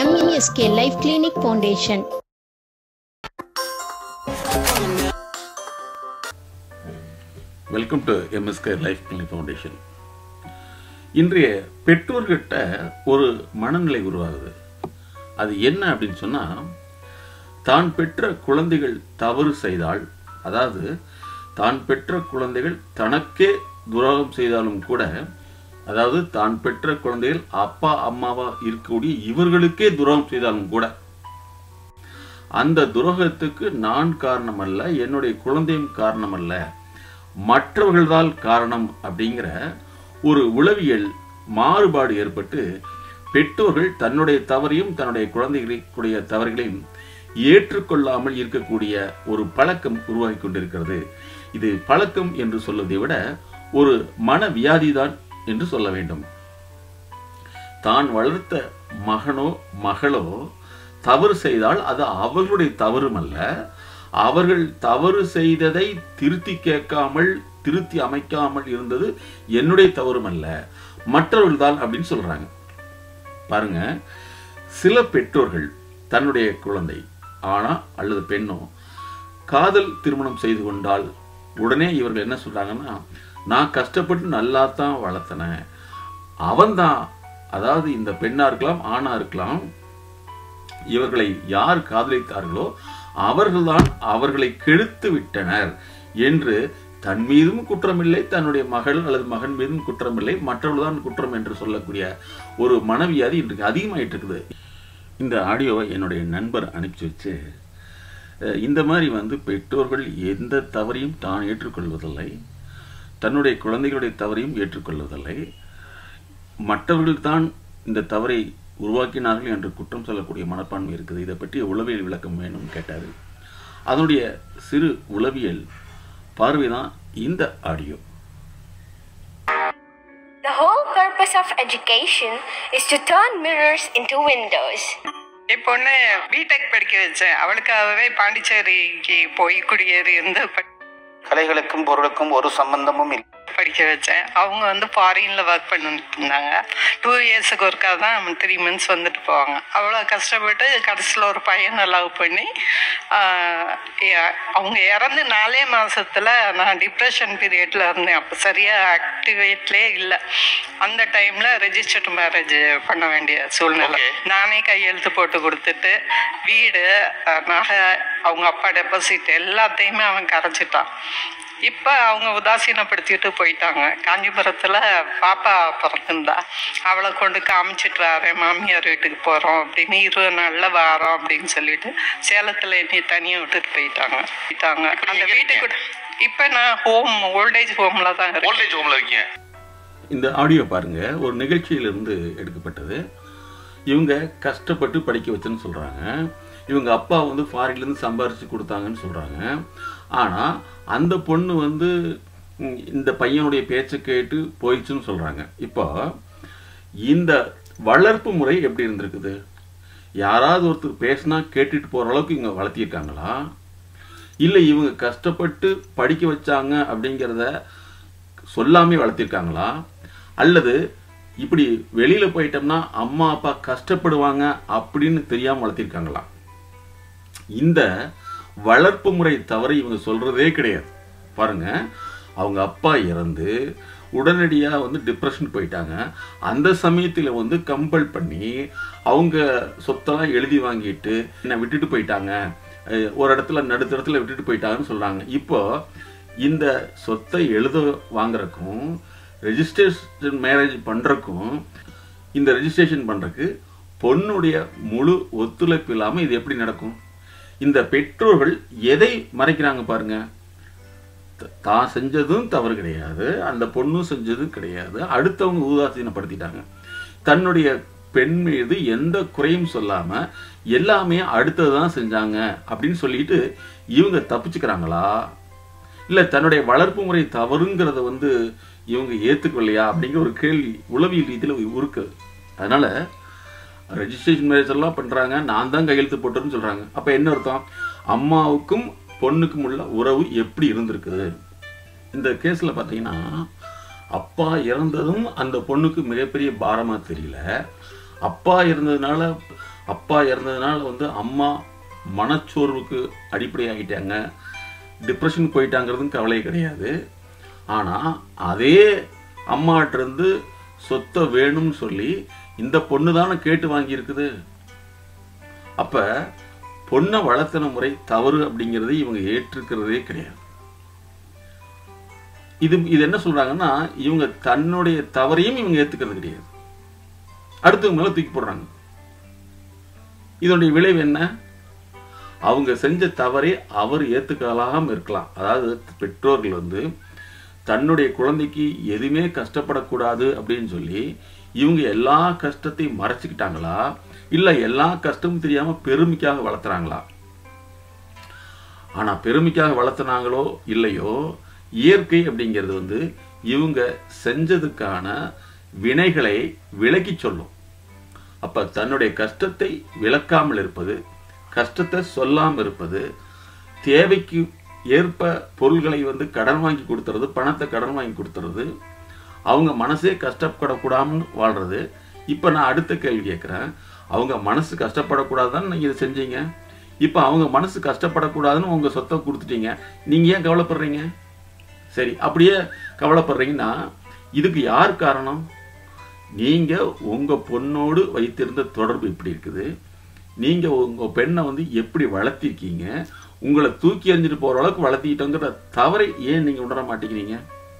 MSK life clinic foundation welcome to MSK life clinic foundation இன்றைய பெற்றோர்கிட்ட ஒரு மனநிலை உருவாகுது அது என்ன அப்படின்னு சொன்னால் தான் பெற்ற குழந்தைகள் தவறு செய்தால் அதாவது தான் பெற்ற குழந்தைகள் தனக்கே துரோகம் செய்தாலும் கூட அதாவது தான் பெற்ற குழந்தைகள் அப்பா அம்மாவா இருக்கக்கூடிய இவர்களுக்கே துரோகம் செய்தாலும் கூட அந்த துரோகத்துக்கு நான் காரணம் அல்ல என்னுடைய குழந்தையும் காரணம் அல்ல மற்றவர்கள்தான் காரணம் அப்படிங்கிற ஒரு உளவியல் மாறுபாடு ஏற்பட்டு பெற்றோர்கள் தன்னுடைய தவறையும் தன்னுடைய குழந்தைகளுடைய தவறுகளையும் ஏற்றுக்கொள்ளாமல் இருக்கக்கூடிய ஒரு பழக்கம் உருவாகி கொண்டிருக்கிறது இது பழக்கம் என்று சொல்வதை விட ஒரு மன வியாதிதான் என்று சொல்ல வேண்டும் தான் வளர்த்த மகனோ மகளோ தவறு செய்தால் அது அவர்களுடைய தவறும் அல்ல அவர்கள் தவறு செய்ததை திருத்தி கேட்காமல் திருத்தி அமைக்காமல் இருந்தது என்னுடைய தவறும் அல்ல மற்றவர்கள் தான் அப்படின்னு சொல்றாங்க பாருங்க சில பெற்றோர்கள் தன்னுடைய குழந்தை ஆனா அல்லது பெண்ணோ காதல் திருமணம் செய்து கொண்டால் உடனே இவர்கள் என்ன சொல்றாங்கன்னா நான் கஷ்டப்பட்டு நல்லா தான் வளர்த்தனேன் அவன்தான் அதாவது இந்த பெண்ணா இருக்கலாம் ஆணா இருக்கலாம் இவர்களை யார் காதலித்தார்களோ அவர்கள்தான் அவர்களை கெடுத்து விட்டனர் என்று தன் மீதும் குற்றமில்லை தன்னுடைய மகள் அல்லது மகன் மீதும் குற்றமில்லை மற்றவர்கள்தான் குற்றம் என்று சொல்லக்கூடிய ஒரு மனவியாதி இன்றைக்கு அதிகமாயிட்டு இருக்குது இந்த ஆடியோவை என்னுடைய நண்பர் அனுப்பிச்சு வச்சு அஹ், இந்த மாதிரி வந்து பெற்றோர்கள் எந்த தவறையும் தான் ஏற்றுக்கொள்வதில்லை தன்னுடைய குழந்தைகளுடைய தவறையும் ஏற்றுக்கொள்வதில்லை மற்றவர்கள் தான் இந்த தவறை உருவாக்கினார்கள் என்று குற்றம் சொல்லக்கூடிய மனப்பான்மை இருக்குது இதை பற்றி உளவியல் விளக்கம் வேணும் கேட்டார் அதனுடைய சிறு உளவியல் பார்வை தான் இந்த audio The whole purpose of education is to turn mirrors into windows. என் பொண்ணு பிடெக் படிக்க வச்சேன் அவளுக்காகவே பாண்டிச்சேரிக்கு போய் குடியேறி இருந்து ப- கலைகளுக்கும் பொருளுக்கும் ஒரு சம்பந்தமும் இல்லை படிக்க வச்சேன் அவங்க வந்து ஃபாரின்ல ஒர்க் பண்ணிட்டு இருந்தாங்க டூ இயர்ஸுக்கு ஒருக்கா தான் த்ரீ மந்த்ஸ் வந்துட்டு போவாங்க அவ்வளோ கஷ்டப்பட்டு கடைசியில் ஒரு பையனை லவ் பண்ணி ஆஹ், எ- அவங்க இறந்து நாலே மாசத்துல நான் டிப்ரெஷன் பீரியட்ல இருந்தேன் அப்போ சரியா ஆக்டிவேட்லேயே இல்லை அந்த டைம்ல ரெஜிஸ்டர்ட் மேரேஜ் பண்ண வேண்டிய சூழ்நிலை Okay. நானே கையெழுத்து போட்டு கொடுத்துட்டு வீடு அஹ், நகை அவங்க அப்பா டெபாசிட் எல்லாத்தையுமே அவன் கரைச்சிட்டான் இப்போ அவங்க உதாசீனப்படுத்திட்டு போயிட்டாங்க காஞ்சிபுரத்தில் பாப்பா பிறந்திருந்தா அவளை கொண்டு காமிச்சிட்டு வரேன் மாமியார் வீட்டுக்கு போகிறோம் அப்படின்னு இருபது நாளில் வாரோம் அப்படின்னு சொல்லிட்டு சேலத்தில் என்னை தனியாக விட்டுட்டு போயிட்டாங்க போயிட்டாங்க அந்த எங்க வீட்டுக்கு இப்போ நான் ஹோம் ஓல்டேஜ் ஹோமில் தான் இருக்கேன் ஓல்டேஜ் ஹோம்ல இருக்கீங்க இந்த ஆடியோ பாருங்க ஒரு நிகழ்ச்சியிலிருந்து எடுக்கப்பட்டது இவங்க கஷ்டப்பட்டு படிக்க வச்சேன்னு சொல்றாங்க இவங்க அப்பா வந்து ஃபாரின்லேருந்து சம்பாரிச்சு கொடுத்தாங்கன்னு சொல்றாங்க ஆனா அந்த பொண்ணு வந்து ம், இந்த பையனுடைய பேச்சை கேட்டு போயிடுச்சுன்னு சொல்றாங்க இப்போ இந்த வளர்ப்பு முறை எப்படி இருந்திருக்குது யாராவது ஒருத்தர் பேசினா கேட்டுட்டு போற அளவுக்கு இவங்க வளர்த்திருக்காங்களா இல்லை இவங்க கஷ்டப்பட்டு படிக்க வச்சாங்க அப்படிங்கிறத சொல்லாமே வளர்த்திருக்காங்களா அல்லது இப்படி வெளியில போயிட்டோம்னா அம்மா அப்பா கஷ்டப்படுவாங்க அப்படின்னு தெரியாம வளர்த்திருக்காங்களா இந்த வளர்ப்பு முறை தவறை இவங்க சொல்றதே கிடையாது பாருங்க அவங்க அப்பா இறந்து உடனடியாக வந்து டிப்ரெஷன் போயிட்டாங்க அந்த சமயத்தில் வந்து கம்பல் பண்ணி அவங்க சொத்தெல்லாம் எழுதி வாங்கிட்டு என்னை விட்டுட்டு போயிட்டாங்க அஹ் ஒரு இடத்துல நடுத்தரத்தில் விட்டுட்டு போயிட்டாங்கன்னு சொல்றாங்க இப்போ இந்த சொத்தை எழுத வாங்குறதுக்கும் ரெஜிஸ்ட்ரேஷன் மேரேஜ் பண்றதுக்கும் இந்த ரெஜிஸ்ட்ரேஷன் பண்றதுக்கு பொண்ணுடைய முழு ஒத்துழைப்பு இல்லாம இது எப்படி நடக்கும் இந்த பெற்றோர்கள் எதை மறைக்கிறாங்க பாருங்க த- தான் செஞ்சதும் தவறு கிடையாது அந்த பொண்ணும் செஞ்சதும் கிடையாது அடுத்தவங்க உதாசீனப்படுத்திட்டாங்க தன்னுடைய பெண் மீது எந்த குறையும் சொல்லாம எல்லாமே அடுத்தது தான் செஞ்சாங்க அப்படின்னு சொல்லிட்டு இவங்க தப்பிச்சுக்கிறாங்களா இல்ல தன்னுடைய வளர்ப்பு முறை தவறுங்கிறத வந்து இவங்க ஏத்துக்கொள்ளையா அப்படிங்கிற ஒரு கேள்வி உளவியல் ரீதியில இருக்கு அதனால ரெஜிஸ்ட்ரேஷன் மேரேஜ் எல்லாம் பண்றாங்க நான் தான் கையெழுத்து போட்டேன்னு சொல்றாங்க அப்ப என்ன அர்த்தம் அம்மாவுக்கும் பொண்ணுக்கும் உள்ள உறவு எப்படி இருந்திருக்குது இந்த கேஸ்ல பாத்தீங்கன்னா அப்பா இறந்ததும் அந்த பொண்ணுக்கு மிகப்பெரிய பாரமா தெரியல அப்பா இருந்ததுனால அப்பா இறந்ததுனால வந்து அம்மா மனச்சோர்வுக்கு அடிப்படையாகிட்டாங்க டிப்ரெஷன் போயிட்டாங்கிறதும் கவலை கிடையாது ஆனால் அதே அம்மாட்டிருந்து சொத்தை வேணும்னு சொல்லி இந்த பொண்ணு தானே கேட்டு வாங்கியிருக்குது அப்ப பொண்ணை வளர்த்தன முறை தவறு அப்படிங்கிறதை இவங்க ஏற்றுக்கிறதே கிடையாது இது இது என்ன சொல்றாங்கன்னா இவங்க தன்னுடைய தவறையும் இவங்க ஏத்துக்கிறது கிடையாது அடுத்தவங்க மேல தூக்கி போடுறாங்க இதனுடைய விளைவு என்ன அவங்க செஞ்ச தவறை அவர் ஏத்துக்கலாம் இருக்கலாம் அதாவது பெற்றோர்கள் வந்து தன்னுடைய குழந்தைக்கு எதுவுமே கஷ்டப்படக்கூடாது அப்படின்னு சொல்லி இவங்க எல்லா கஷ்டத்தையும் மறைச்சிக்கிட்டாங்களா இல்ல எல்லா கஷ்டமும் தெரியாம பெருமைக்காக வளர்த்துறாங்களா ஆனா பெருமைக்காக வளர்த்துனாங்களோ இல்லையோ இயற்கை அப்படிங்கிறது வந்து இவங்க செஞ்சதுக்கான வினைகளை விலக்கி சொல்லும் அப்ப தன்னுடைய கஷ்டத்தை விளக்காமல் இருப்பது கஷ்டத்தை சொல்லாமல் இருப்பது தேவைக்கு ஏற்ப பொருள்களை வந்து கடன் வாங்கி கொடுத்துறது பணத்தை கடன் வாங்கி கொடுத்துறது அவங்க மனசே கஷ்டப்படக்கூடாதுன்னு வாழ்றது இப்போ நான் அடுத்த கேள்வி கேட்குறேன் அவங்க மனசு கஷ்டப்படக்கூடாதுன்னு நீங்கள் இதை செஞ்சீங்க இப்போ அவங்க மனசு கஷ்டப்படக்கூடாதுன்னு உங்கள் சொத்தை கொடுத்துட்டீங்க நீங்கள் ஏன் கவலைப்படுறீங்க சரி அப்படியே கவலைப்படுறீங்கன்னா இதுக்கு யார் காரணம் நீங்கள் உங்கள் பொண்ணோடு வைத்திருந்த தொடர்பு எப்படி இருக்குது நீங்கள் உங்கள் பெண்ணை வந்து எப்படி வளர்த்திருக்கீங்க உங்களை தூக்கி எறிஞ்சிட்டு போகிற அளவுக்கு வளர்த்திக்கிட்டோங்கிற தவறை ஏன் நீங்கள் உணர மாட்டேங்கிறீங்க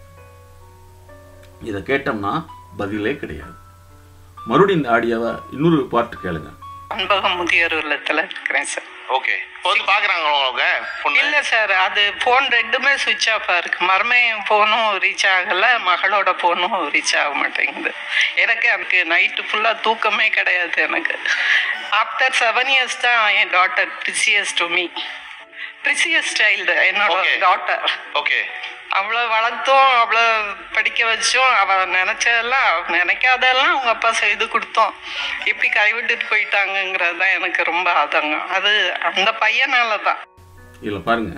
இதை கேட்டோம்னா பதிலே கிடையாது மறுபடியும் இந்த ஆடியோவை இன்னொரு பாட்டு கேளுங்க அன்பகம் முதியோர் இல்லத்துல இருக்கிறேன் சார் ஓகே இப்போ வந்து பாக்குறாங்க அவங்க பொண்ணு இல்ல சார் அது போன் ரெண்டுமே சுவிட்ச் ஆஃபா இருக்கு மருமையும் போனும் ரீச் ஆகல மகளோட போனும் ரீச் ஆக மாட்டேங்குது எனக்கு எனக்கு நைட்டு ஃபுல்லா தூக்கமே கிடையாது எனக்கு ஆஃப்டர் செவன் இயர்ஸ் தான் என் daughter precious to me precious child என்னோட Okay. டாட்டர் ஓகே அவளை வளர்த்தோம் அவளை படிக்க வச்சோம் அவ நினைச்சதெல்லாம் அவ நினைக்காதெல்லாம் அவங்க அப்பா செய்து கொடுத்தோம் இப்படி கைவிட்டுட்டு போயிட்டாங்கங்கிறது தான் எனக்கு ரொம்ப ஆதங்கம் அது அந்த பையனால தான் இதில் பாருங்க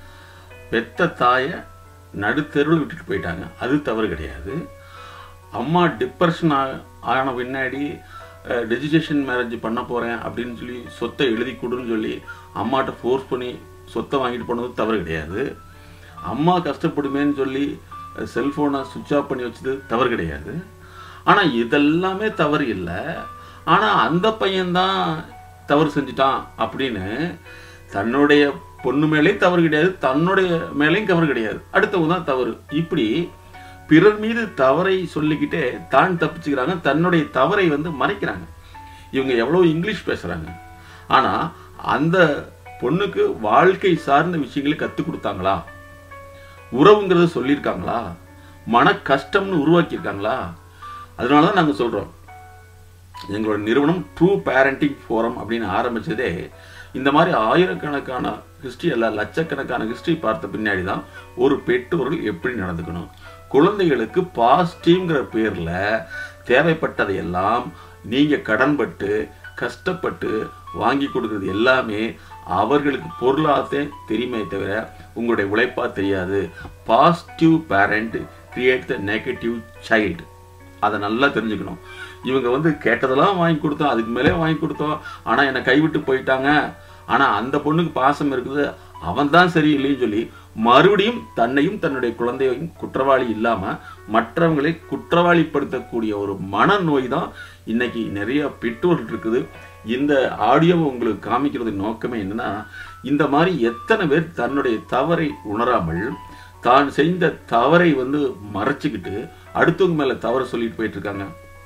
பெத்த தாயை நடுத்தெருவில் விட்டுட்டு போயிட்டாங்க அது தவறு கிடையாது அம்மா டிப்ரெஷன் ஆன பின்னாடி ரெஜிஸ்ட்ரேஷன் மேரேஜ் பண்ண போகிறேன் அப்படின்னு சொல்லி சொத்தை எழுதி கொடுன்னு சொல்லி அம்மாட்ட ஃபோர்ஸ் பண்ணி சொத்தை வாங்கிட்டு போனது தவறு கிடையாது அம்மா கஷ்டப்படுமேன்னு சொல்லி செல்ஃபோனை சுவிட்ச் ஆஃப் பண்ணி வச்சது தவறு கிடையாது ஆனால் இதெல்லாமே தவறு இல்லை ஆனால் அந்த பையன்தான் தவறு செஞ்சிட்டான் அப்படின்னு தன்னுடைய பொண்ணு மேலேயும் தவறு கிடையாது தன்னுடைய மேலேயும் தவறு கிடையாது அடுத்தவங்க தான் தவறு இப்படி பிறர் மீது தவறை சொல்லிக்கிட்டே தான் தப்பிச்சுக்கிறாங்க தன்னுடைய தவறை வந்து மறைக்கிறாங்க இவங்க எவ்வளோ இங்கிலீஷ் பேசுறாங்க ஆனா அந்த பொண்ணுக்கு வாழ்க்கை சார்ந்த விஷயங்களை கற்றுக் கொடுத்தாங்களா உறவுங்கிறத சொல்லியிருக்காங்களா மன கஷ்டம்னு உருவாக்கியிருக்காங்களா அதனால தான் நாங்கள் சொல்கிறோம் எங்களோட நிறுவனம் ட்ரூ பேரண்டிங் ஃபோரம் அப்படின்னு ஆரம்பிச்சதே இந்த மாதிரி ஆயிரக்கணக்கான ஹிஸ்ட்ரி அல்ல லட்சக்கணக்கான ஹிஸ்ட்ரி பார்த்த பின்னாடி தான் ஒரு பெற்றோர்கள் எப்படி நடந்துக்கணும் குழந்தைகளுக்கு பாசிட்டிவ்ங்கிற பேரில் தேவைப்பட்டதையெல்லாம் நீங்கள் கடன்பட்டு கஷ்டப்பட்டு வாங்கி கொடுக்கறது எல்லாமே அவர்களுக்கு பொருளாகத்தே தெரியுமே தவிர உங்களுடைய உழைப்பா தெரியாது positive parent create the negative child அதை நல்லா தெரிஞ்சுக்கணும் இவங்க வந்து கேட்டதெல்லாம் வாங்கி கொடுத்தோம் அதுக்கு மேலே வாங்கி கொடுத்தோம் ஆனால் என்னை கைவிட்டு போயிட்டாங்க ஆனால் அந்த பொண்ணுக்கு பாசம் இருக்குது அவன் தான் சரியில்லைன்னு சொல்லி மறுபடியும் தன்னையும் தன்னுடைய குழந்தையையும் குற்றவாளி இல்லாமல் மற்றவங்களை குற்றவாளிப்படுத்தக்கூடிய ஒரு மனநோய் தான் இன்னைக்கு நிறைய பெற்றோர்கள் இருக்குது இந்த ஆடியோவை உங்களுக்கு காமிக்கிறது நோக்கமே என்னன்னா இந்த மாதிரி எத்தனை பேர் தன்னுடைய தவறை உணராமல் தான் செய்த தவறை வந்து மறைச்சிக்கிட்டு அடுத்தவங்க மேல தவறு சொல்லிட்டு போயிட்டு இருக்காங்க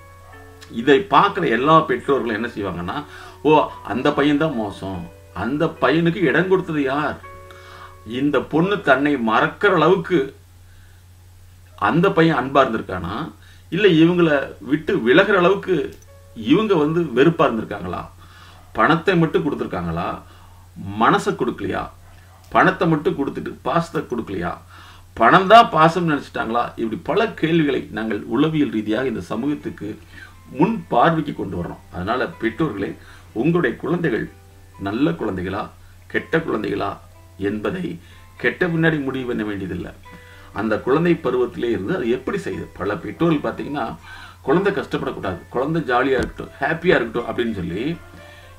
இதை பார்க்குற எல்லா பெற்றோர்களும் என்ன செய்வாங்கன்னா ஓ அந்த பையன் தான் மோசம் அந்த பையனுக்கு இடம் கொடுத்தது யார் இந்த பொண்ணு தன்னை மறக்கிற அளவுக்கு அந்த பையன் அன்பா இருந்திருக்கானா இல்லை இவங்கள விட்டு விலகிற அளவுக்கு இவங்க வந்து வெறுப்பா இருந்திருக்காங்களா பணத்தை மட்டும் கொடுத்துருக்காங்களா மனசை கொடுக்கலையா பணத்தை மட்டும் கொடுத்துட்டு பாசத்தை கொடுக்கலையா பணம் தான் பாசம் நினைச்சிட்டாங்களா இப்படி பல கேள்விகளை நாங்கள் உளவியல் ரீதியாக இந்த சமூகத்துக்கு முன் பார்வைக்கு கொண்டு வர்றோம் அதனால பெற்றோர்களே உங்களுடைய குழந்தைகள் நல்ல குழந்தைகளா கெட்ட குழந்தைகளா என்பதை கெட்ட பின்னாடி முடிவு பண்ண வேண்டியதில்லை அந்த குழந்தை பருவத்திலே இருந்து அது எப்படி செய்யுது பல பெற்றோர்கள் பார்த்தீங்கன்னா குழந்தை கஷ்டப்படக்கூடாது குழந்தை ஜாலியாக இருக்கட்டும் ஹாப்பியாக இருக்கட்டும் அப்படின்னு சொல்லி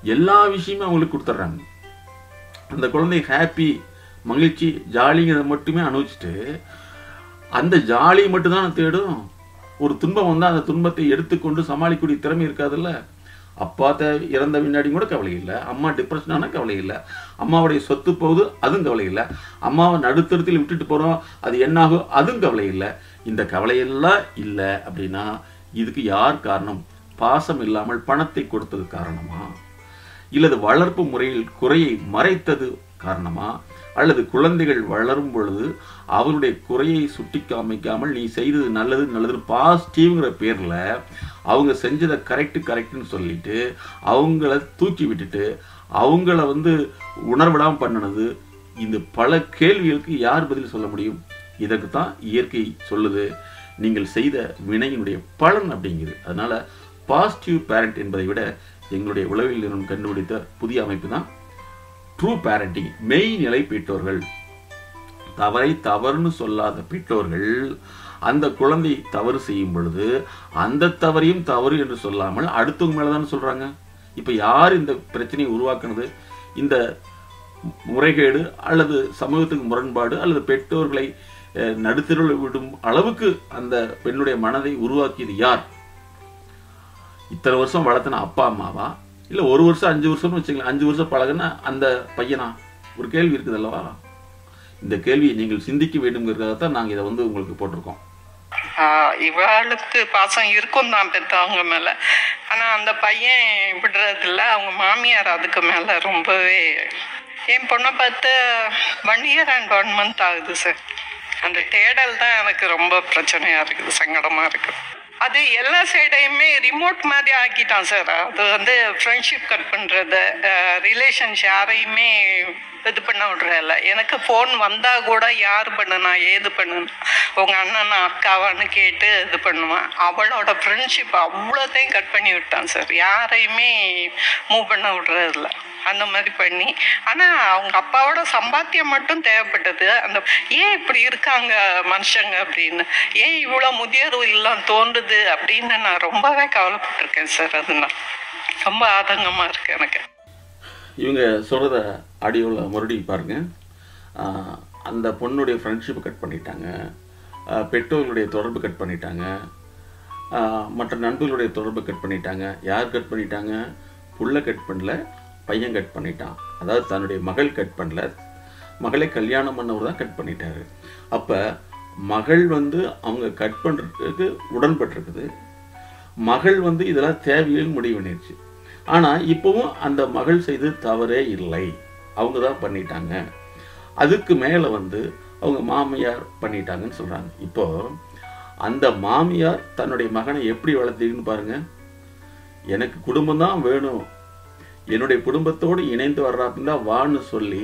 எல்லா விஷயமும் அவங்களுக்கு கொடுத்துட்றாங்க அந்த குழந்தை ஹாப்பி மகிழ்ச்சி ஜாலிங்கிறத மட்டுமே அனுபவிச்சுட்டு அந்த ஜாலியை மட்டும்தான் தேடும் ஒரு துன்பம் வந்தால் அந்த துன்பத்தை எடுத்துக்கொண்டு சமாளிக்கக்கூடிய திறமை இருக்காதுல்ல அப்பா த இறந்த பின்னாடியும் கூட கவலை இல்லை அம்மா டிப்ரெஷனான கவலை இல்லை அம்மாவுடைய சொத்து போகுது அதுவும் கவலை இல்லை அம்மாவை நடுத்தரத்தில் விட்டுட்டு போகிறோம் அது என்னாகும் அதுவும் கவலை இல்லை இந்த கவலையெல்லாம் இல்லை அப்படின்னா இதுக்கு யார் காரணம் பாசம் இல்லாமல் பணத்தை கொடுத்தது காரணமா இல்லது வளர்ப்பு முறையில் குறையை மறைத்தது காரணமா அல்லது குழந்தைகள் வளரும் பொழுது அவருடைய குறையை சுட்டி காமிக்காமல் நீ செய்தது நல்லது நல்லது பாசிட்டிவ்ங்கிற பேரில் அவங்க செஞ்சதை கரெக்டு கரெக்டுன்னு சொல்லிட்டு அவங்கள தூக்கி விட்டுட்டு அவங்கள வந்து உணர்விடாமல் பண்ணினது இந்த பல கேள்விகளுக்கு யார் பதில் சொல்ல முடியும் இதற்கு தான் இயற்கை சொல்லுது நீங்கள் செய்த வினையினுடைய பலன் அப்படிங்குது அதனால பாசிட்டிவ் பேரண்ட் என்பதை விட எங்களுடைய உளவியல் நிறுவனம் கண்டுபிடித்த புதிய அமைப்பு தான் ட்ரூ பேரண்டிங் மெய்நிலை பெற்றோர்கள் தவறை தவறுன்னு சொல்லாத பெற்றோர்கள் அந்த குழந்தை தவறு செய்யும் பொழுது அந்த தவறையும் தவறு என்று சொல்லாமல் அடுத்தவங்க மேலே தானே சொல்கிறாங்க இப்போ யார் இந்த பிரச்சனையை உருவாக்குனது இந்த முறைகேடு அல்லது சமூகத்துக்கு முரண்பாடு அல்லது பெற்றோர்களை அஹ், நடுத்தெருவில் விடும் அளவுக்கு அந்த பெண்ணுடைய மனதை உருவாக்கியது யார் இத்தனை வருஷம் வளர்த்தன அப்பா அம்மாவா இல்லை ஒரு வருஷம் அஞ்சு வருஷம்னு வச்சுக்கலாம் அஞ்சு வருஷம் பழகுன அந்த பையனா ஒரு கேள்வி இருக்குது அல்லவா இந்த கேள்வியை நீங்கள் சிந்திக்க வேண்டுங்கிறதுக்காக தான் நாங்கள் இதை வந்து உங்களுக்கு போட்டிருக்கோம் ஆஹ் இவளுக்கு பாசம் இருக்கும் தான் பெற்றவங்க மேல ஆனா அந்த பையன் விடுறதில்ல அவங்க மாமியார் அதுக்கு மேல ரொம்பவே என் பொண்ணை பார்த்து one year and one month ஆகுது சார் அந்த தேடல் தான் எனக்கு ரொம்ப பிரச்சனையா இருக்குது சங்கடமா இருக்குது அது எல்லா சைடையுமே ரிமோட் மாதிரி ஆக்கிட்டான் சார் அது வந்து ஃப்ரெண்ட்ஷிப் கட் பண்ணுறது ரிலேஷன்ஸ் யாரையுமே இது பண்ண விட்றதில்ல எனக்கு ஃபோன் வந்தால் கூட யார் பண்ணுனா ஏது பண்ணுனா உங்கள் அண்ணனா அக்காவான்னு கேட்டு இது பண்ணுவான் அவளோட ஃப்ரெண்ட்ஷிப் அவ்வளோத்தையும் கட் பண்ணி விட்டான் சார் யாரையுமே மூவ் பண்ண விட்றதில்ல அந்த மாதிரி பண்ணி ஆனால் அவங்க அப்பாவோட சம்பாத்தியம் மட்டும் தேவைப்பட்டது அந்த ஏன் இப்படி இருக்காங்க மனுஷங்க அப்படின்னு ஏன் இவ்வளோ முதியோர் இல்லம் தோன்றுது அப்படின்னு நான் ரொம்பவே கவலைப்பட்டிருக்கேன் சார் அது நான் ரொம்ப ஆதங்கமாக இருக்கு எனக்கு இவங்க சொல்கிறத ஆடியோவில் மறுபடியும் பாருங்கள் அந்த பொண்ணுடைய ஃப்ரெண்ட்ஷிப்பை கட் பண்ணிட்டாங்க ஆஹ் பெற்றோர்களுடைய தொடர்பு கட் பண்ணிட்டாங்க ஆஹ் மற்ற நண்பர்களுடைய தொடர்பு கட் பண்ணிட்டாங்க யார் கட் பண்ணிட்டாங்க புள்ள கட் பண்ணல பையன் கட் பண்ணிட்டான் அதாவது தன்னுடைய மகள் கட் பண்ணல மகளை கல்யாணம் பண்ணவர் தான் கட் பண்ணிட்டாரு அப்போ மகள் வந்து அவங்க கட் பண்ணுறதுக்கு உடன்பட்டிருக்குது மகள் வந்து இதெல்லாம் தேவையில்லைன்னு முடிவு பண்ணிடுச்சு ஆனால் இப்போவும் அந்த மகள் செய்து தவறே இல்லை அவங்க தான் பண்ணிட்டாங்க அதுக்கு மேலே வந்து அவங்க மாமியார் பண்ணிட்டாங்கன்னு சொல்கிறாங்க இப்போ அந்த மாமியார் தன்னுடைய மகனை எப்படி வளர்த்தீங்கன்னு பாருங்க எனக்கு குடும்பம் தான் வேணும் என்னுடைய குடும்பத்தோடு இணைந்து வர்றாப்புல வான்னு சொல்லி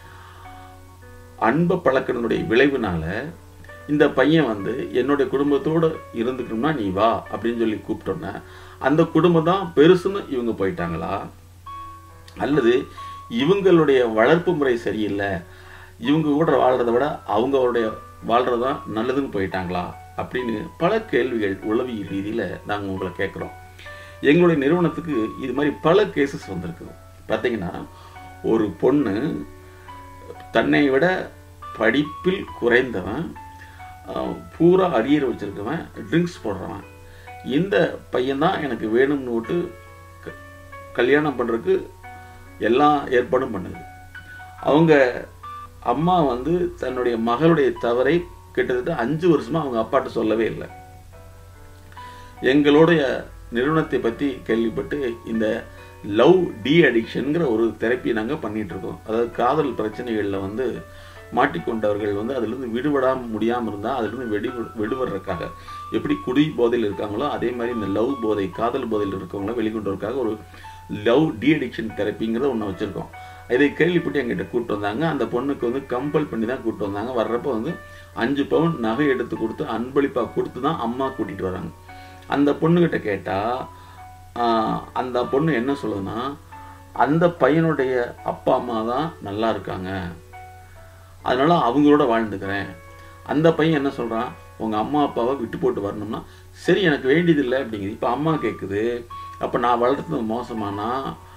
அன்பை பழக்கினுடைய விளைவுனால இந்த பையன் வந்து என்னுடைய குடும்பத்தோடு இருந்துக்கணும்னா நீ வா அப்படின்னு சொல்லி கூப்பிட்டோன்னே அந்த குடும்பம் தான் பெருசுன்னு இவங்க போயிட்டாங்களா அல்லது இவங்களுடைய வளர்ப்பு முறை சரியில்லை இவங்க கூட வாழ்கிறத விட அவங்களுடைய வாழ்கிறது தான் நல்லதுன்னு போயிட்டாங்களா அப்படின்னு பல கேள்விகள் உளவியல் ரீதியில் நாங்கள் உங்களை கேட்குறோம் எங்களுடைய நிறுவனத்துக்கு இது மாதிரி பல கேசஸ் வந்திருக்குது பார்த்தீங்கன்னா ஒரு பொண்ணு தன்னை விட படிப்பில் குறைந்தவன் அஹ், பூரா அரியர் வச்சிருக்கவன் ட்ரிங்க்ஸ் போடுறவன் இந்த பையன்தான் எனக்கு வேணும்னு விட்டு க- கல்யாணம் பண்ணுறதுக்கு எல்லா ஏற்பாடும் பண்ணுது அவங்க அம்மா வந்து தன்னுடைய மகளுடைய தவறை கிட்டத்தட்ட அஞ்சு வருஷமா அவங்க அப்பாட்ட சொல்லவே இல்லை எங்களுடைய நிறுவனத்தை பற்றி கேள்விப்பட்டு இந்த லவ் டி அடிக்ஷனுங்கிற ஒரு தெரப்பி நாங்கள் பண்ணிட்டு இருக்கோம் அதாவது காதல் பிரச்சனைகளில் வந்து மாட்டிக்கொண்டவர்கள் வந்து அதிலிருந்து விடுபட முடியாமல் இருந்தால் அதிலிருந்து வெடி விடுபடுறதுக்காக எப்படி குடி போதையில் இருக்காங்களோ அதே மாதிரி இந்த லவ் போதை காதல் போதையில் இருக்கவங்கள வெளிக்கொண்டு வரதுக்காக ஒரு லவ் டி அடிக்ஷன் தெரப்பிங்கிறத ஒன்று வச்சுருக்கோம் இதை கேள்விப்பட்டு எங்கிட்ட கூப்பிட்டு வந்தாங்க அந்த பொண்ணுக்கு வந்து கம்பல் பண்ணி தான் கூப்பிட்டு வந்தாங்க வர்றப்போ வந்து அஞ்சு பவுன் நகை எடுத்து கொடுத்து அன்பளிப்பாக கொடுத்து தான் அம்மா கூட்டிகிட்டு வராங்க அந்த பொண்ணுக்கிட்ட கேட்டால் அந்த பொண்ணு என்ன சொல்லுதுன்னா அந்த பையனுடைய அப்பா அம்மா தான் நல்லா இருக்காங்க அதனால அவங்களோட வாழ்ந்துக்கிறேன் அந்த பையன் என்ன சொல்கிறான் உங்கள் அம்மா அப்பாவை விட்டு போட்டு வரணும்னா சரி எனக்கு வேண்டியதில்லை அப்படிங்குது இப்போ அம்மா கேட்குது அப்போ நான் வளர்த்தது மோசமானா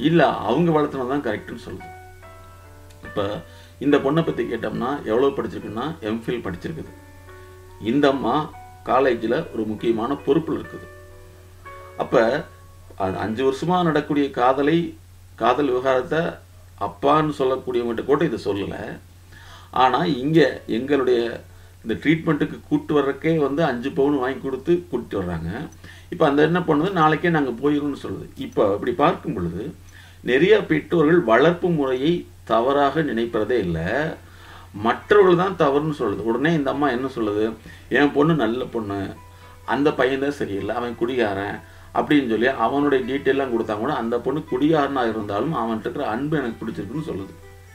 இல்லை அவங்க வளர்த்துனது தான் கரெக்டுன்னு சொல்லுது இப்போ இந்த பொண்ணை பற்றி கேட்டோம்னா எவ்வளோ படிச்சிருக்குன்னா எம்ஃபில் படிச்சிருக்குது இந்த அம்மா காலேஜில் ஒரு முக்கியமான பொறுப்பில் இருக்குது அப்போ அஞ்சு வருஷமாக நடக்கக்கூடிய காதலை காதல் விவகாரத்தை அப்பான்னு சொல்லக்கூடியவங்ககிட்ட கூட இதை சொல்லலை ஆனால் இங்கே எங்களுடைய இந்த ட்ரீட்மெண்ட்டுக்கு கூட்டு வர்றக்கே வந்து அஞ்சு பவுன் வாங்கி கொடுத்து கூட்டிட்டு வர்றாங்க இப்போ அந்த என்ன பண்ணுது நாளைக்கே நாங்கள் போயிடும்னு சொல்லுது இப்போ இப்படி பார்க்கும் பொழுது நிறைய பெற்றோர்கள் வளர்ப்பு முறையை தவறாக நினைப்பதே இல்லை மற்றவர்கள் தான் தவறுன்னு சொல்லுது உடனே இந்த அம்மா என்ன சொல்லுது என் பொண்ணு நல்ல பொண்ணு அந்த பையன் தான் சரியில்லை அவன் குடிகாரன் அப்படின்னு சொல்லி அவனுடைய டீட்டெயிலாம் கொடுத்தா கூட அந்த பொண்ணு குடிகாரனாக இருந்தாலும் அவன்கிட்ட இருக்கிற அன்பு எனக்கு பிடிச்சிருக்குன்னு சொல்லுது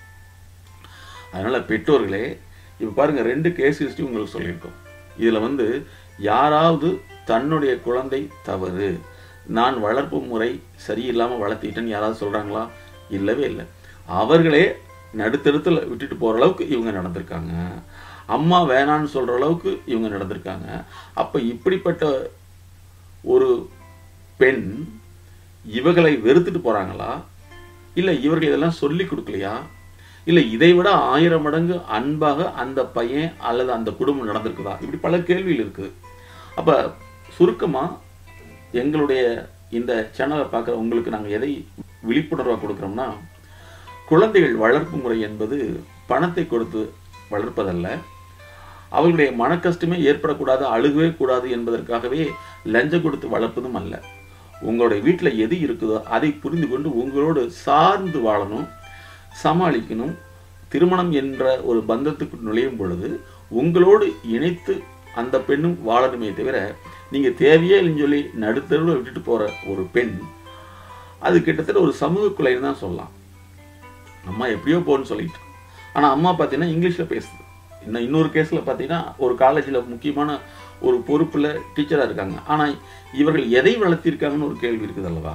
அதனால பெற்றோர்களே இப்போ பாருங்க ரெண்டு கேஸ் ஹிஸ்ட்ரி உங்களுக்கு சொல்லியிருக்கோம் இதில் வந்து யாராவது தன்னுடைய குழந்தை தவறு நான் வளர்ப்பு முறை சரியில்லாமல் வளர்த்திட்டேன்னு யாராவது சொல்கிறாங்களா இல்லவே இல்லை அவர்களே நடுத்தரத்தில் விட்டுட்டு போகிற அளவுக்கு இவங்க நடந்திருக்காங்க அம்மா வேணான்னு சொல்கிற அளவுக்கு இவங்க நடந்திருக்காங்க அப்போ இப்படிப்பட்ட ஒரு பெண் இவர்களை வெறுத்துட்டு போகிறாங்களா இல்லை இவர்கள் இதெல்லாம் சொல்லி கொடுக்கலையா இல்லை இதை விட ஆயிரம் மடங்கு அன்பாக அந்த பையன் அல்லது அந்த குடும்பம் நடந்திருக்குதா இப்படி பல கேள்விகள் இருக்குது அப்போ சுருக்கமாக எங்களுடைய இந்த சேனலை பார்க்குற உங்களுக்கு நாங்கள் எதை விழிப்புணர்வாக கொடுக்குறோம்னா குழந்தைகள் வளர்ப்பு முறை என்பது பணத்தை கொடுத்து வளர்ப்பதல்ல அவர்களுடைய மன கஷ்டமே ஏற்படக்கூடாது அழுகவே கூடாது என்பதற்காகவே லஞ்சம் கொடுத்து வளர்ப்பதும் அல்ல உங்களுடைய வீட்டில் எது இருக்குதோ அதை புரிந்து கொண்டு உங்களோடு சார்ந்து வாழணும் சமாளிக்கணும் திருமணம் என்ற ஒரு பந்தத்துக்கு நுழையும் பொழுது உங்களோடு இணைத்து அந்த பெண்ணும் வாழணுமே தவிர நீங்கள் தேவையே இல்லைன்னு சொல்லி நடுத்தருவில் விட்டுட்டு போகிற ஒரு பெண் அது கிட்டத்தட்ட ஒரு சமூக கொலைன்னு தான் சொல்லலாம் அம்மா எப்படியோ போன்னு சொல்லிட்டு ஆனால் அம்மா பார்த்தீங்கன்னா இங்கிலீஷில் பேசுது இன்னும் இன்னொரு கேஸில் பார்த்தீங்கன்னா ஒரு காலேஜில் முக்கியமான ஒரு பொறுப்பில் டீச்சராக இருக்காங்க ஆனால் இவர்கள் எதை வளர்த்திருக்காங்கன்னு ஒரு கேள்வி இருக்குது அல்லவா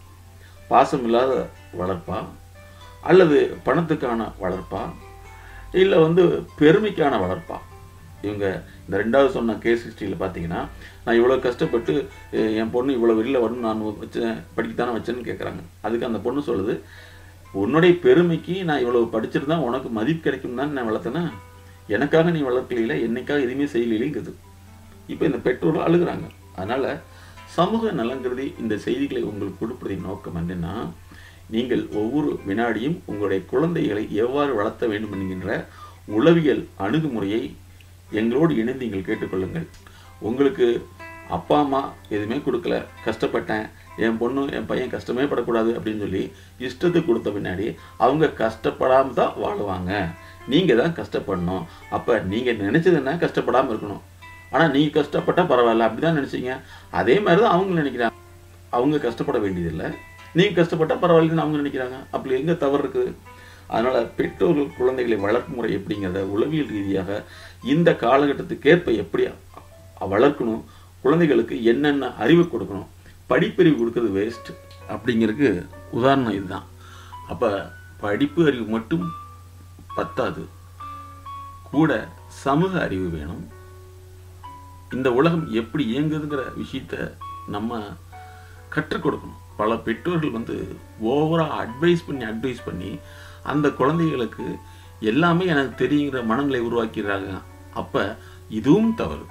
பாசம் இல்லாத வளர்ப்பா அல்லது பணத்துக்கான வளர்ப்பா இல்லை வந்து பெருமைக்கான வளர்ப்பா இவங்க இந்த ரெண்டாவது சொன்ன கேஸ் ஹிஸ்ட்ரியில் பார்த்தீங்கன்னா நான் இவ்வளோ கஷ்டப்பட்டு அஹ், என் பொண்ணு இவ்வளோ வெளியில் வரணும் நான் வச்சேன் படிக்கத்தானே வச்சேன்னு கேட்குறாங்க அதுக்கு அந்த பொண்ணு சொல்லுது உன்னுடைய பெருமைக்கு நான் இவ்வளோ படிச்சிருந்தா உனக்கு மதிப்பு கிடைக்கும் தான் நான் வளர்த்தேனா எனக்காக நீ வளர்க்கலையில என்னைக்காக எதுவுமே செய்யலைங்கிறது இப்போ இந்த பெற்றோர்கள் அழுகுறாங்க அதனால் சமூக நலங்கிறது இந்த செய்திகளை உங்களுக்கு கொடுப்பதின் நோக்கம் என்னன்னா நீங்கள் ஒவ்வொரு வினாடியும் உங்களுடைய குழந்தைகளை எவ்வாறு வளர்த்த வேண்டும் என்கின்ற உளவியல் அணுகுமுறையை எங்களோடு இணைந்து நீங்கள் கேட்டுக்கொள்ளுங்கள் உங்களுக்கு அப்பா அம்மா எதுவுமே கொடுக்கல கஷ்டப்பட்டேன் என் பொண்ணு என் பையன் கஷ்டமே படக்கூடாது அப்படின்னு சொல்லி இஷ்டத்துக்கு கொடுத்த பின்னாடி அவங்க கஷ்டப்படாமல் தான் வாழுவாங்க நீங்கள் தான் கஷ்டப்படணும் அப்போ நீங்கள் நினச்சது என்ன கஷ்டப்படாமல் இருக்கணும் ஆனால் நீங்கள் கஷ்டப்பட்டால் பரவாயில்ல அப்படி தான் நினச்சிங்க அதே மாதிரி தான் அவங்க நினைக்கிறாங்க அவங்க கஷ்டப்பட வேண்டியதில்லை நீங்கள் கஷ்டப்பட்டால் பரவாயில்லன்னு அவங்க நினைக்கிறாங்க அப்படி எங்கே தவறு இருக்குது அதனால் பெற்றோர்கள் குழந்தைகளை வளர்ப்பு முறை எப்படிங்கிறத உளவியல் ரீதியாக இந்த காலகட்டத்துக்கேற்ப எப்படி அ- வளர்க்கணும் குழந்தைகளுக்கு என்னென்ன அறிவு கொடுக்கணும் படிப்பறிவு கொடுக்கறது வேஸ்ட் அப்படிங்கிறதுக்கு உதாரணம் இதுதான் அப்போ படிப்பு அறிவு மட்டும் பத்தாது கூட சமூக அறிவு வேணும் இந்த உலகம் எப்படி இயங்குதுங்கிற விஷயத்த நம்ம கற்றுக் கொடுக்கணும் பல பெற்றோர்கள் வந்து ஓவராக அட்வைஸ் பண்ணி அட்வைஸ் பண்ணி அந்த குழந்தைகளுக்கு எல்லாமே எனக்கு தெரியுங்கிற மனநிலை உருவாக்கிறாங்க அப்போ இதுவும் தவறு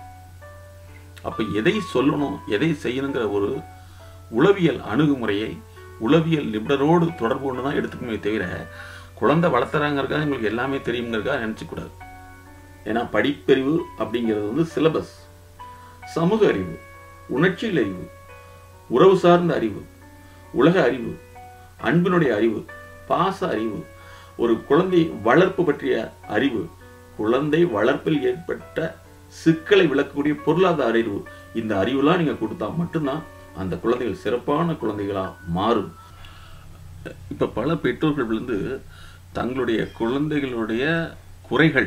அப்போ எதை சொல்லணும் எதை செய்யணுங்கிற ஒரு உளவியல் அணுகுமுறையை உளவியல் நிபுணரோடு தொடர்பு கொண்டு தான் எடுத்துக்கணுமே தவிர குழந்தை வளர்த்துறாங்கிறதுக்காக உங்களுக்கு எல்லாமே தெரியுங்கிறதுக்காக நினச்சிக்கூடாது ஏன்னா படிப்பறிவு அப்படிங்கிறது வந்து சிலபஸ் சமூக அறிவு உணர்ச்சியில் அறிவு உறவு சார்ந்த அறிவு உலக அறிவு அன்பினுடைய அறிவு பாச அறிவு ஒரு குழந்தை வளர்ப்பு பற்றிய அறிவு குழந்தை வளர்ப்பில் ஏற்பட்ட சிக்கலை விளக்கக்கூடிய பொருளாதார அறிவு இந்த அறிவுலாம் நீங்க கொடுத்தா மட்டும்தான் அந்த குழந்தைகள் சிறப்பான குழந்தைகளா மாறும் இப்ப பல பெற்றோர்கள் வந்து தங்களுடைய குழந்தைகளுடைய குறைகள்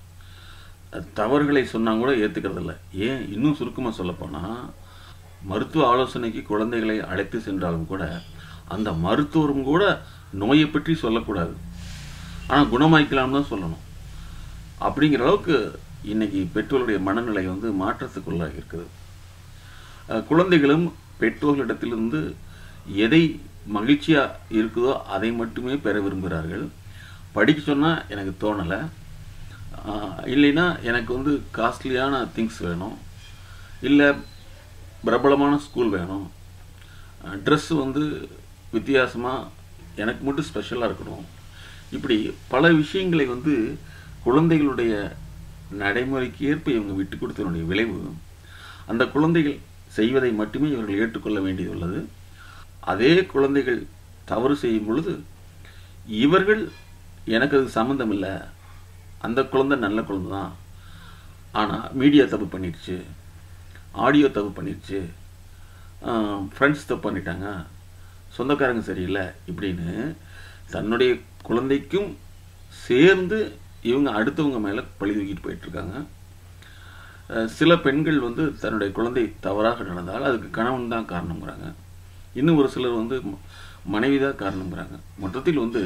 தவறுகளை சொன்னா கூட ஏத்துக்கிறது இல்ல ஏன் இன்னும் சுருக்கமா சொல்லப்போனா மருத்துவ ஆலோசனைக்கு குழந்தைகளை அழைத்து சென்றாலும் கூட அந்த மருத்துவரும் கூட நோயை பற்றி சொல்லக்கூடாது ஆனா குணமாய்க்கலாம் தான் சொல்லணும் அப்படிங்கிற அளவுக்கு இன்னைக்கு பெற்றோருடைய மனநிலை வந்து மாற்றத்துக்குள்ளாகி இருக்குது அஹ் குழந்தைகளும் பெற்றோர்களிடத்திலிருந்து எதை மகிழ்ச்சியாக இருக்குதோ அதை மட்டுமே பெற விரும்புகிறார்கள் படிக்க சொன்னால் எனக்கு தோணலை இல்லைன்னா எனக்கு வந்து காஸ்ட்லியான திங்ஸ் வேணும் இல்லை பிரபலமான ஸ்கூல் வேணும் ட்ரெஸ்ஸு வந்து வித்தியாசமாக எனக்கு மட்டும் ஸ்பெஷலாக இருக்கணும் இப்படி பல விஷயங்களை வந்து குழந்தைகளுடைய நடைமுறைக்கு ஏற்ப இவங்க விட்டு கொடுத்ததனுடைய விளைவு அந்த குழந்தைகள் செய்வதை மட்டுமே இவர்கள் ஏற்றுக்கொள்ள வேண்டியதுள்ளது அதே குழந்தைகள் தவறு செய்யும் பொழுது இவர்கள் எனக்கு அது சம்மந்தம் இல்லை அந்த குழந்தை நல்ல குழந்தை தான் ஆனால் மீடியா தப்பு பண்ணிடுச்சு ஆடியோ தப்பு பண்ணிடுச்சு ஃப்ரெண்ட்ஸ் தப்பு பண்ணிட்டாங்க சொந்தக்காரங்க சரியில்லை இப்படின்னு தன்னுடைய குழந்தைக்கும் சேர்ந்து இவங்க அடுத்தவங்க மேலே பழி தூக்கிட்டு போயிட்டுருக்காங்க அஹ் சில பெண்கள் வந்து தன்னுடைய குழந்தை தவறாக நடந்தால் அதுக்கு கணவன் தான் காரணங்கிறாங்க இன்னும் ஒரு சிலர் வந்து ம- மனைவி தான் காரணங்கிறாங்க மொத்தத்தில் வந்து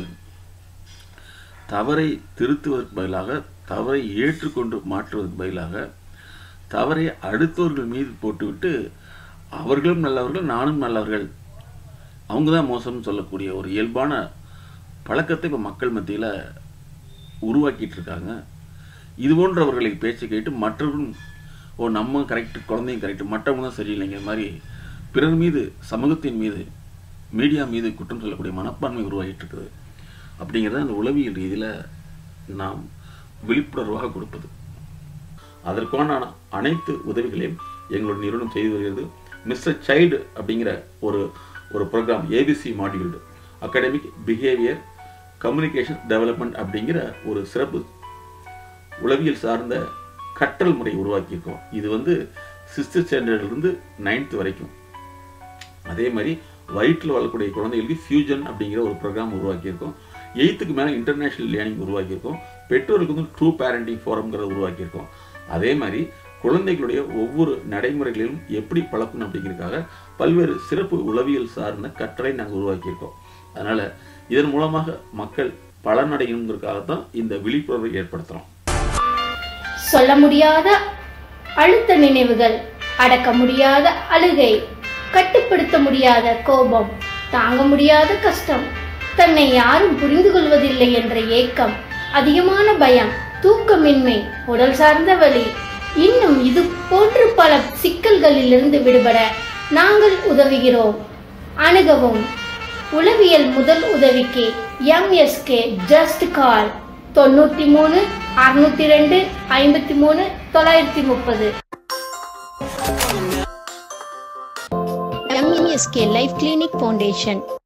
தவறை திருத்துவதற்கு பதிலாக தவறை ஏற்றுக்கொண்டு மாற்றுவதற்கு பதிலாக தவறை அடுத்தவர்கள் மீது போட்டுவிட்டு அவர்களும் நல்லவர்கள் நானும் நல்லவர்கள் அவங்க தான் மோசம்னு சொல்லக்கூடிய ஒரு இயல்பான பழக்கத்தை இப்போ மக்கள் மத்தியில் உருவாக்கிட்டு இருக்காங்க இது போன்றவர்களை பேச்சை கேட்டு மற்றவர்களும் ஓ நம்ம கரெக்டு குழந்தையும் கரெக்டு மற்றவங்க தான் சரியில்லைங்கிற மாதிரி பிறர் மீது சமூகத்தின் மீது மீடியா மீது குற்றம் சொல்லக்கூடிய மனப்பான்மை உருவாகிட்டு இருக்குது அப்படிங்கிறத அந்த உளவியல் ரீதியில் நாம் விழிப்புணர்வாக கொடுப்பது அதற்கான அனைத்து உதவிகளையும் எங்களோட நிறுவனம் செய்து வருகிறது மிஸ்டர் சைல்டு அப்படிங்கிற ஒரு ஒரு programme ABC moduled academic behaviour communication development அப்படிங்கிற ஒரு சிறப்பு உளவியல் சார்ந்த கற்றல் முறை உருவாக்கியிருக்கோம் இது வந்து சிக்ஸ்த்து ஸ்டாண்டர்ட்லேருந்து நைன்த் வரைக்கும் அதே மாதிரி வயிற்றில் வளரக்கூடிய குழந்தைகளுக்கு ஃபியூஜன் அப்படிங்கிற ஒரு ப்ரோக்ராம் உருவாக்கியிருக்கோம் எயித்துக்கு மேலே இன்டர்நேஷ்னல் லேர்னிங் உருவாக்கியிருக்கோம் பெற்றோருக்கு வந்து ட்ரூ பேரண்டிங் ஃபோரம்ங்கிறத உருவாக்கியிருக்கோம் அதே மாதிரி குழந்தைகளுடைய ஒவ்வொரு நடைமுறைகளிலும் எப்படி பழக்கணும் அப்படிங்கிறதுக்காக பல்வேறு சிறப்பு உளவியல் சார்ந்த கற்றலை நாங்கள் உருவாக்கியிருக்கோம் அதனால் இதன் மூலமாக மக்கள் பலனடையணுங்கிறதுக்காக தான் இந்த விழிப்புணர்வை ஏற்படுத்துகிறோம் சொல்ல முடியாத அழுத்த நினைவுகள் அடக்க முடியாத அழுகை கட்டுப்படுத்த முடியாத கோபம் தாங்க முடியாத கஷ்டம் தன்னை யாரும் புரிந்து கொள்வதில்லை என்ற ஏக்கம் அதிகமான பயம் தூக்கமின்மை உடல் சார்ந்த வலி இன்னும் இது போன்று பல சிக்கல்களிலிருந்து விடுபட நாங்கள் உதவுகிறோம் அணுகவும் உளவியல் முதல் உதவிக்கு எம்எஸ்கே ஜஸ்ட் கால் தொண்ணூற்றி மூணு அறுநூத்தி ரெண்டு ஐம்பத்தி மூணு தொள்ளாயிரத்தி முப்பது எம்எஸ்கே லைஃப் கிளினிக் ஃபவுண்டேஷன்